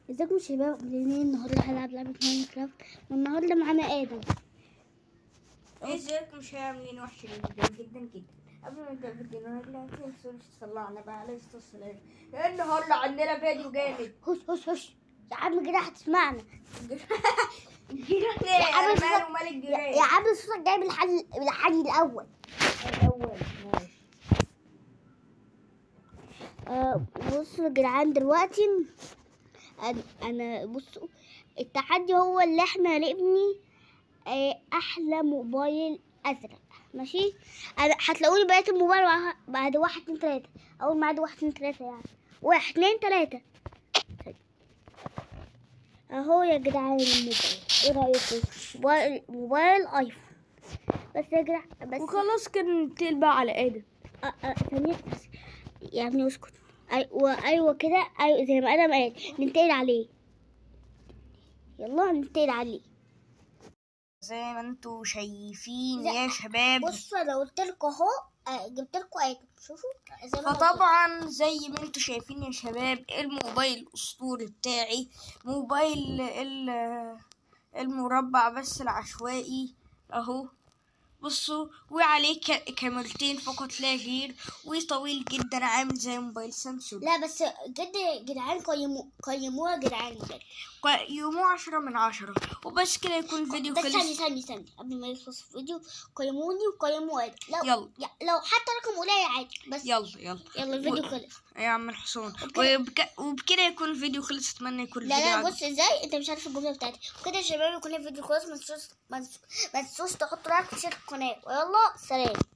ازيكم يا شباب منين النهارده هنلعب لعبة ماينكرافت والنهارده معانا ادم ازيكم شباب عاملين وحش جدا جدا جدا قبل ما نبدا الفيديو لا تنسوش تصلعنا بقى عليه الصلاة والسلام النهارده عندنا فيديو جامد هش هش هش يا عم كده هتسمعنا الجيران يا عم ايه صوتك- ماله مال يا الجيران يا عم صوتك جاي من الحل من الحل الاول الاول ماشي آه بصوا يا جدعان دلوقتي انا, أنا بصوا التحدي هو اللي احنا نبني آه احلى موبايل ازرق ماشي أنا هتلاقوني بقيت الموبايل وع- بعد واحد اتنين تلاته اول ما عاد واحد اتنين تلاته يعني واحد اتنين تلاته اهو يا جدعان الموبايل ايه رايكم موبايل موبايل ايفون بس يا جدعان بس وخلاص كده ننتقل بقى على ادم أ- أ- ثانية بس يا ابني اسكت ايوه ايوه كده ايوه زي ما ادم قال ننتقل عليه يلا ننتقل عليه زي ما انتوا شايفين لا. يا شباب بصوا انا قلت لكم اهو آه، جبت لكم ايتم شوفوا زي ما أنا قلت. فطبعا زي ما انتوا شايفين يا شباب الموبايل الاسطوري بتاعي موبايل ال- المربع بس العشوائي اهو بصوا وعليه ك- كاميرتين فقط لا غير وطويل جدا عامل زي موبايل سامسونج لا بس جد يا جدعان قيموا قيموه يا جدعان بجد. يومه عشرة من عشرة وبس كده يكون الفيديو بس ثانية خلص ثانية ثانية قبل ما يخلص الفيديو قيموني وقيموا ادم لو يلا. يا- لو حتى رقم قليل عادي بس يلا يلا يلا الفيديو و- خلص يا عم الحصان وبكده- وبك... وبكده يكون الفيديو خلص اتمنى يكون لا الفيديو لا عجبك. بص ازاي انت مش عارف الجمله بتاعتي وكده يا شباب يكون الفيديو خلص ما تنسوش ما تنسوش- ما تنسوش تحطوا لايك وتشتركوا القناه ويلا سلام